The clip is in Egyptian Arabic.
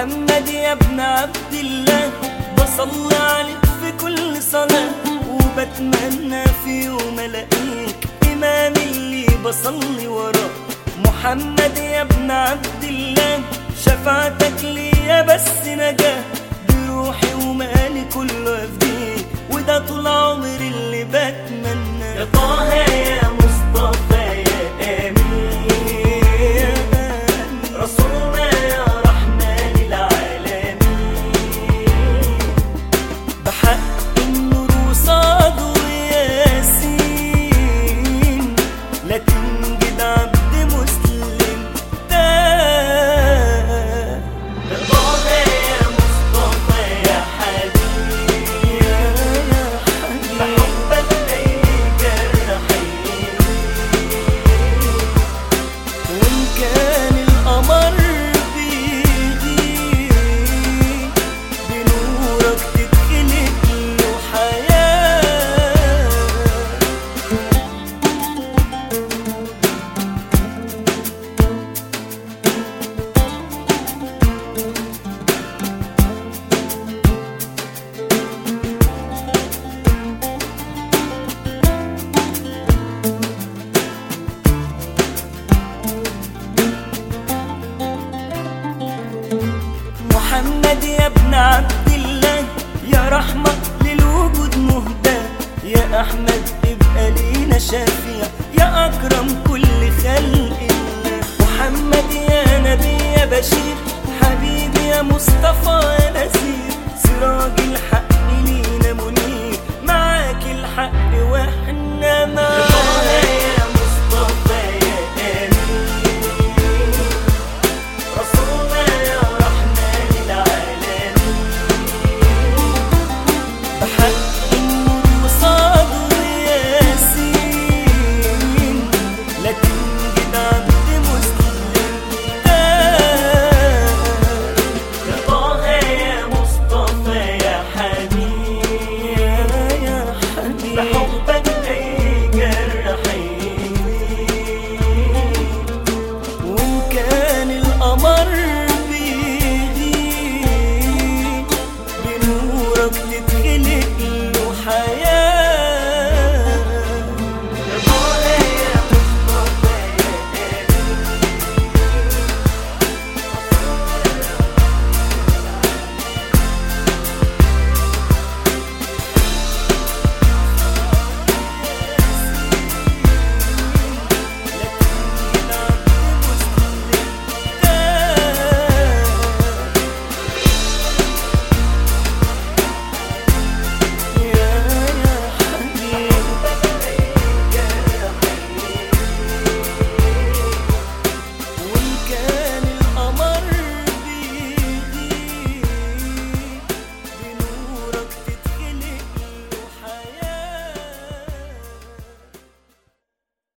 محمد يا ابن عبد الله بصلي عليك في كل صلاة وبتمنى في يوم الاقيك امام اللي بصلي وراه محمد يا ابن عبد الله شفاعتك ليا بس نجاة بروحي ومالي كله افديك وده طول عمري اللي بتمنى يا طه يا مصطفى يا امين رسولنا يا رحمن العالمين بحق النور وصاد وياسين لا تنجد عبد مسلم تاه يا طه يا مصطفى يا حبيبي بحبك زي جرحين وإن كان القمر بيغيب بنورك تتخلق له حياة محمد يا ابن عبد الله يا رحمة للوجود مهدى يا أحمد ابقى لينا شفيع يا أكرم كل خلق الله محمد يا نبي يا بشير حبيبي يا مصطفى يا نذير سراج الحق